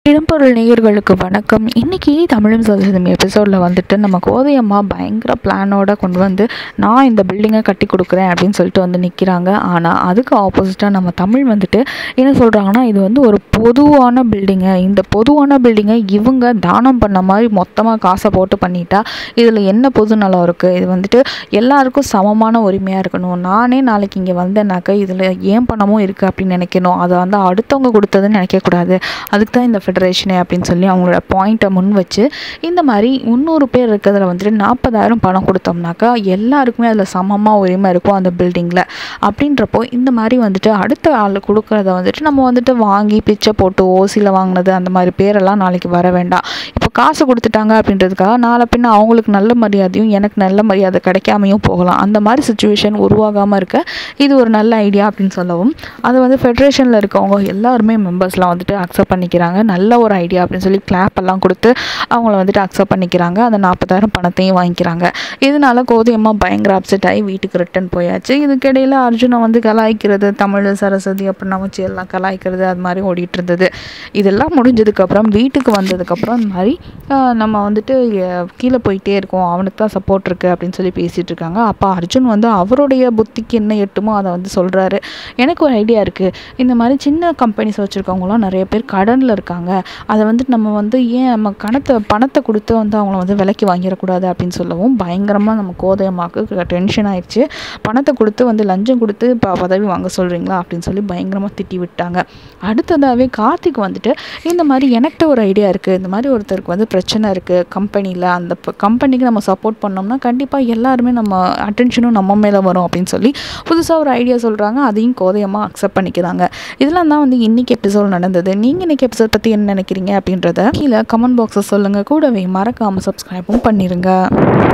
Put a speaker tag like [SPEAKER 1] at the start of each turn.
[SPEAKER 1] இடம்பொருள் நேயர்களுக்கு வணக்கம் இன்றைக்கி தமிழும் சதவீதம் எபிசோடில் வந்துட்டு நம்ம கோதையம்மா பயங்கர பிளானோட கொண்டு வந்து நான் இந்த பில்டிங்கை கட்டி கொடுக்குறேன் அப்படின்னு சொல்லிட்டு வந்து நிற்கிறாங்க ஆனால் அதுக்கு ஆப்போசிட்டாக நம்ம தமிழ் வந்துட்டு என்ன சொல்கிறாங்கன்னா இது வந்து ஒரு பொதுவான பில்டிங்கு இந்த பொதுவான பில்டிங்கை இவங்க தானம் பண்ண மாதிரி மொத்தமாக காசை போட்டு பண்ணிட்டா இதில் என்ன பொது நலம் இருக்குது இது வந்துட்டு எல்லாருக்கும் சமமான உரிமையாக இருக்கணும் நானே நாளைக்கு இங்கே வந்தேனாக்கா இதில் ஏன் பணமும் இருக்குது அப்படின்னு நினைக்கணும் அதை வந்து அடுத்தவங்க கொடுத்ததுன்னு நினைக்கக்கூடாது அதுக்கு தான் இந்த ஃபெடரேஷனே அப்படின்னு சொல்லி அவங்களோட பாயிண்ட்டை முன் வச்சு இந்த மாதிரி முந்நூறு பேர் இருக்கிறதுல வந்துட்டு நாற்பதாயிரம் பணம் கொடுத்தோம்னாக்கா எல்லாருக்குமே அதில் சமமாக உரிமை இருக்கும் அந்த பில்டிங்கில் அப்படின்றப்போ இந்த மாதிரி வந்துட்டு அடுத்த ஆள் கொடுக்குறத வந்துட்டு நம்ம வந்துட்டு வாங்கி பிச்சை போட்டு ஓசியில் வாங்கினது அந்த மாதிரி பேரெல்லாம் நாளைக்கு வர வேண்டாம் இப்போ காசு கொடுத்துட்டாங்க அப்படின்றதுக்காக நாளை பின்ன அவங்களுக்கு நல்ல மரியாதையும் எனக்கு நல்ல மரியாதை கிடைக்காமையும் போகலாம் அந்த மாதிரி சுச்சுவேஷன் உருவாகாமல் இருக்க இது ஒரு நல்ல ஐடியா அப்படின்னு சொல்லவும் அது வந்து ஃபெடரேஷனில் இருக்கவங்க எல்லாருமே மெம்பர்ஸ்லாம் வந்துட்டு அக்செப்ட் பண்ணிக்கிறாங்க நல்ல ஒரு ஐடியா அப்படின்னு சொல்லி கிளாப் எல்லாம் கொடுத்து அவங்கள வந்துட்டு அக்செப்ட் பண்ணிக்கிறாங்க அந்த நாற்பதாயிரம் பணத்தையும் வாங்கிக்கிறாங்க இதனால கோதையம்மா பயங்கர அப்செட் ஆகி வீட்டுக்கு ரிட்டன் போயாச்சு இதுக்கிடையில் அர்ஜுனை வந்து கலாய்க்கிறது தமிழ் சரஸ்வதி அப்புறம் வச்சு எல்லாம் கலாய்க்கிறது அது மாதிரி ஓடிட்டு இருந்தது இதெல்லாம் முடிஞ்சதுக்கப்புறம் வீட்டுக்கு வந்ததுக்கப்புறம் இந்த மாதிரி ஆஹ், நம்ம வந்துட்டு அஹ், கீழே போயிட்டே இருக்கோம் அவனுக்கு தான் சப்போர்ட் இருக்குது அப்படின்னு சொல்லி பேசிகிட்டு இருக்காங்க அப்போ அர்ஜுன் வந்து அவருடைய புத்திக்கு என்ன எட்டுமோ அதை வந்து சொல்கிறாரு எனக்கு ஒரு ஐடியா இருக்குது இந்த மாதிரி சின்ன கம்பெனிஸ் வச்சுருக்கவங்களாம் நிறைய பேர் கடனில் இருக்காங்க அதை வந்து நம்ம வந்து ஏன் நம்ம கணத்தை பணத்தை கொடுத்து வந்து அவங்கள வந்து விலைக்கு வாங்கிடக்கூடாது அப்படின்னு சொல்லவும் பயங்கரமாக நம்ம கோதையம்மாக்கு டென்ஷன் ஆயிடுச்சு பணத்தை கொடுத்து வந்து லஞ்சம் கொடுத்து இப்போ பதவி வாங்க சொல்கிறீங்களா அப்படின்னு சொல்லி பயங்கரமாக திட்டி விட்டாங்க அடுத்ததாகவே கார்த்திக் வந்துட்டு இந்த மாதிரி எனக்கிட்ட ஒரு ஐடியா இருக்குது இந்த மாதிரி ஒருத்தருக்கு வந்து பிரச்சனை இருக்குது கம்பெனியில் அந்த கம்பெனிக்கு நம்ம சப்போர்ட் பண்ணோம்னா கண்டிப்பாக எல்லாருமே நம்ம அட்டென்ஷனும் நம்ம மேலே வரும் அப்படின்னு சொல்லி புதுசாக ஒரு ஐடியா சொல்கிறாங்க அதையும் கோதையமாக அக்செப்ட் பண்ணிக்கிறாங்க இதெல்லாம் தான் வந்து இன்றைக்கி எபிசோட் நடந்தது நீங்கள் இன்றைக்கி எபிசோட் பற்றி என்ன நினைக்கிறீங்க அப்படின்றத கீழே கமெண்ட் பாக்ஸை சொல்லுங்கள் கூடவே மறக்காமல் சப்ஸ்கிரைபும் பண்ணிடுங்க